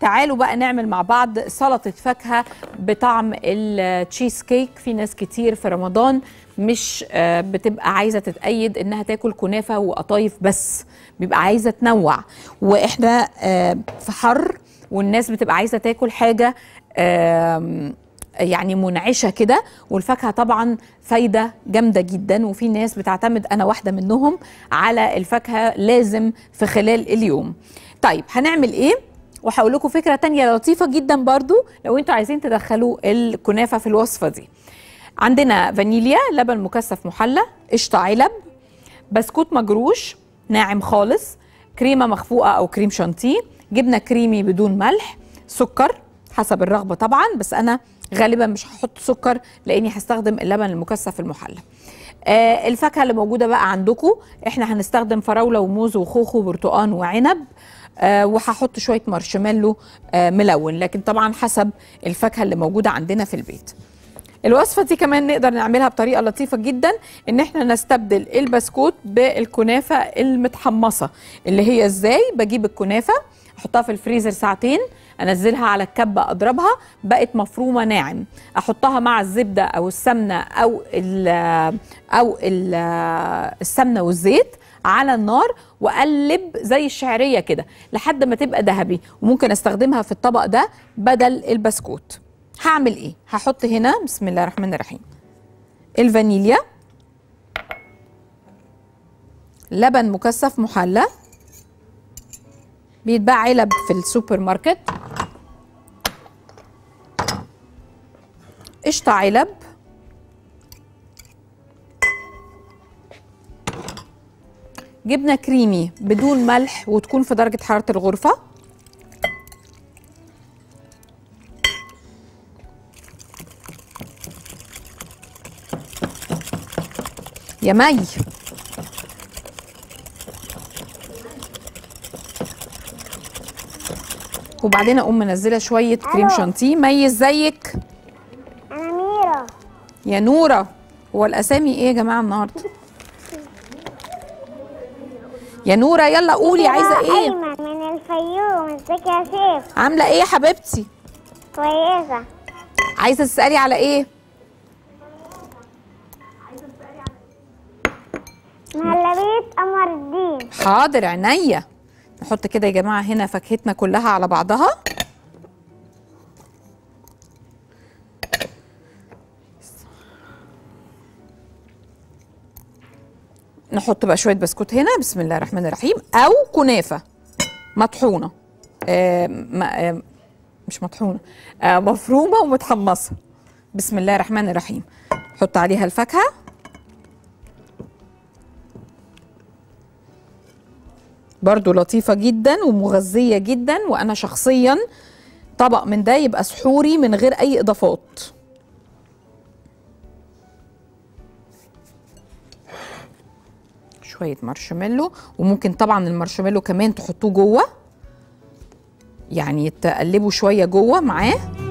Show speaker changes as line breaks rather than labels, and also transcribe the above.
تعالوا بقى نعمل مع بعض سلطة فاكهة بطعم التشيز كيك في ناس كتير في رمضان مش آه، بتبقى عايزة تتأيد انها تاكل كنافة وقطايف بس بيبقى عايزة تنوع واحنا آه، في حر والناس بتبقى عايزة تاكل حاجة آم، يعني منعشه كده والفاكهه طبعا فايده جامده جدا وفي ناس بتعتمد انا واحده منهم على الفاكهه لازم في خلال اليوم طيب هنعمل ايه وهقول لكم فكره تانية لطيفه جدا برضو لو انتوا عايزين تدخلوا الكنافه في الوصفه دي عندنا فانيليا لبن مكثف محلى قشطه علب بسكوت مجروش ناعم خالص كريمه مخفوقه او كريم شانتيه جبنه كريمي بدون ملح سكر حسب الرغبه طبعا بس انا غالبا مش هحط سكر لاني هستخدم اللبن المكثف المحلى آه الفاكهه اللي موجوده بقى عندكم احنا هنستخدم فراوله وموز وخوخ وبرتقان وعنب آه وهحط شويه مارشميلو آه ملون لكن طبعا حسب الفاكهه اللي موجوده عندنا في البيت الوصفة دي كمان نقدر نعملها بطريقة لطيفة جدا ان احنا نستبدل البسكوت بالكنافة المتحمصة اللي هي ازاي بجيب الكنافة احطها في الفريزر ساعتين انزلها على الكبة اضربها بقت مفرومة ناعم احطها مع الزبدة او السمنة او ال او ال السمنة والزيت على النار واقلب زي الشعريه كده لحد ما تبقى ذهبي وممكن استخدمها في الطبق ده بدل البسكوت هعمل ايه هحط هنا بسم الله الرحمن الرحيم الفانيليا لبن مكثف محلى بيتباع علب في السوبر ماركت قشطة علب جبنة كريمي بدون ملح وتكون في درجة حرارة الغرفة يا مي وبعدين اقوم منزله شويه كريم
ألو.
شانتيه مي ازيك
أنا ميرا
يا نوره هو الاسامي ايه يا جماعه النهارده يا نوره يلا قولي عايزه ايه
أيمن من الفيوم ازيك يا شيف
عامله ايه يا حبيبتي
كويسة
عايزه تسالي على ايه
مهلبية قمر الدين
حاضر عينيا نحط كده يا جماعه هنا فاكهتنا كلها على بعضها نحط بقى شويه بسكوت هنا بسم الله الرحمن الرحيم او كنافه مطحونه آه ما آه مش مطحونه آه مفرومه ومتحمصه بسم الله الرحمن الرحيم حط عليها الفاكهه برضو لطيفة جدا ومغذية جدا وأنا شخصيا طبق من ده يبقى سحوري من غير أي إضافات شوية مارشميلو وممكن طبعا المارشميلو كمان تحطوه جوه يعني تقلبوا شوية جوه معاه